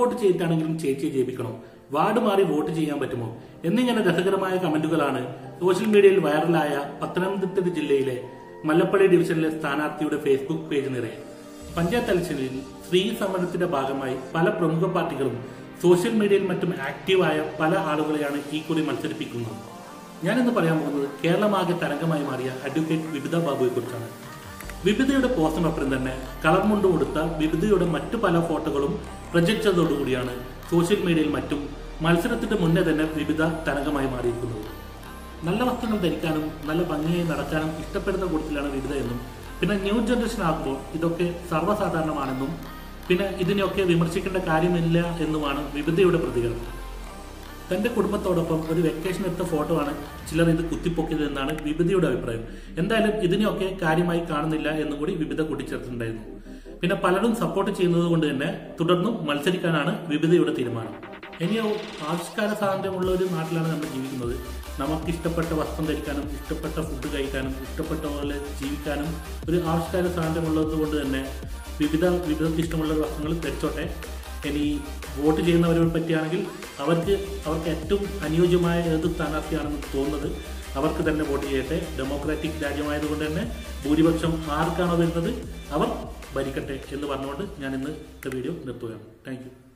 vote ചെയ്തിട്ടാണെങ്കിലും ചേച്ചിയെ ജയിപ്പിക്കണം ward മാറി vote ചെയ്യാൻ പറ്റുമോ എന്നിങ്ങനെ രസകരമായ കമന്റുകളാണ് സോഷ്യൽ മീഡിയയിൽ വൈറലായ പത്തനംതിട്ട ജില്ലയിലെ മല്ലപ്പള്ളി ഡിവിഷനിലെ സ്ഥാനാർത്ഥിയുടെ ഫേസ്ബുക്ക് പേജ് നിറയെ പഞ്ചായത്ത് ഇലക്ഷനിൽ സ്ത്രീ സമരത്തിന്റെ ഭാഗമായി പല പ്രമുഖ പാർട്ടികളും സോഷ്യൽ മീഡിയയിൽ മറ്റും ആക്റ്റീവായ പല ആളുകളെയാണ് ഈ കുറി മത്സരിപ്പിക്കുന്നത് ഞാനിന്ന് പറയാൻ പോകുന്നത് കേരളമാകെ തരംഗമായി മാറിയ അഡ്വക്കേറ്റ് വിപിത ബാബുയെ കുറിച്ചാണ് വിവിധയുടെ പോസ്റ്റിനൊപ്പം തന്നെ കളർ മുണ്ട് കൊടുത്ത വിവിധയുടെ മറ്റു പല ഫോട്ടോകളും പ്രൊജക്ട് ചെയ്തതോടുകൂടിയാണ് സോഷ്യൽ മീഡിയയിൽ മറ്റും മത്സരത്തിന്റെ മുന്നേ തന്നെ വിവിധ തരംഗമായി മാറിയിരിക്കുന്നത് നല്ല വസ്ത്രങ്ങൾ ധരിക്കാനും നല്ല ഭംഗിയായി നടക്കാനും ഇഷ്ടപ്പെടുന്ന കൂട്ടത്തിലാണ് വിവിധ എന്നും പിന്നെ ന്യൂ ജനറേഷൻ ആകുമ്പോൾ ഇതൊക്കെ സർവ്വസാധാരണമാണെന്നും പിന്നെ ഇതിനെയൊക്കെ വിമർശിക്കേണ്ട കാര്യമില്ല എന്നുമാണ് വിവിധയുടെ പ്രതികരണം തന്റെ കുടുംബത്തോടൊപ്പം ഒരു വെക്കേഷൻ എടുത്ത ഫോട്ടോ ആണ് ചിലർ ഇത് കുത്തിപ്പൊക്കിയത് എന്നാണ് വിവിധയുടെ അഭിപ്രായം എന്തായാലും ഇതിനെയൊക്കെ കാര്യമായി കാണുന്നില്ല എന്നും കൂടി വിവിധ കൂട്ടിച്ചേർത്തിട്ടുണ്ടായിരുന്നു പിന്നെ പലരും സപ്പോർട്ട് ചെയ്യുന്നത് കൊണ്ട് തന്നെ തുടർന്നും മത്സരിക്കാനാണ് വിവിധയുടെ തീരുമാനം ഇനിയോ ആവിഷ്കാര സ്വാതന്ത്ര്യമുള്ള ഒരു നാട്ടിലാണ് നമ്മൾ ജീവിക്കുന്നത് നമുക്ക് ഇഷ്ടപ്പെട്ട വസ്ത്രം ധരിക്കാനും ഇഷ്ടപ്പെട്ട ഫുഡ് കഴിക്കാനും ഇഷ്ടപ്പെട്ട പോലെ ജീവിക്കാനും ഒരു ആവിഷ്കാര സ്വാതന്ത്ര്യമുള്ളത് കൊണ്ട് തന്നെ വിവിധ വിവിധ ഇഷ്ടമുള്ള വസ്ത്രങ്ങൾ ധരിച്ചോട്ടെ ഇനി വോട്ട് ചെയ്യുന്നവരെ പറ്റിയാണെങ്കിൽ അവർക്ക് അവർക്ക് ഏറ്റവും അനുയോജ്യമായ ഏത് സ്ഥാനാർത്ഥിയാണെന്ന് തോന്നുന്നത് അവർക്ക് തന്നെ വോട്ട് ചെയ്യട്ടെ ഡെമോക്രാറ്റിക് രാജ്യമായതുകൊണ്ട് തന്നെ ഭൂരിപക്ഷം ആർക്കാണോ വരുന്നത് അവർ ഭരിക്കട്ടെ എന്ന് പറഞ്ഞുകൊണ്ട് ഞാൻ ഇന്ന് വീഡിയോ നിർത്തുകയാണ് താങ്ക്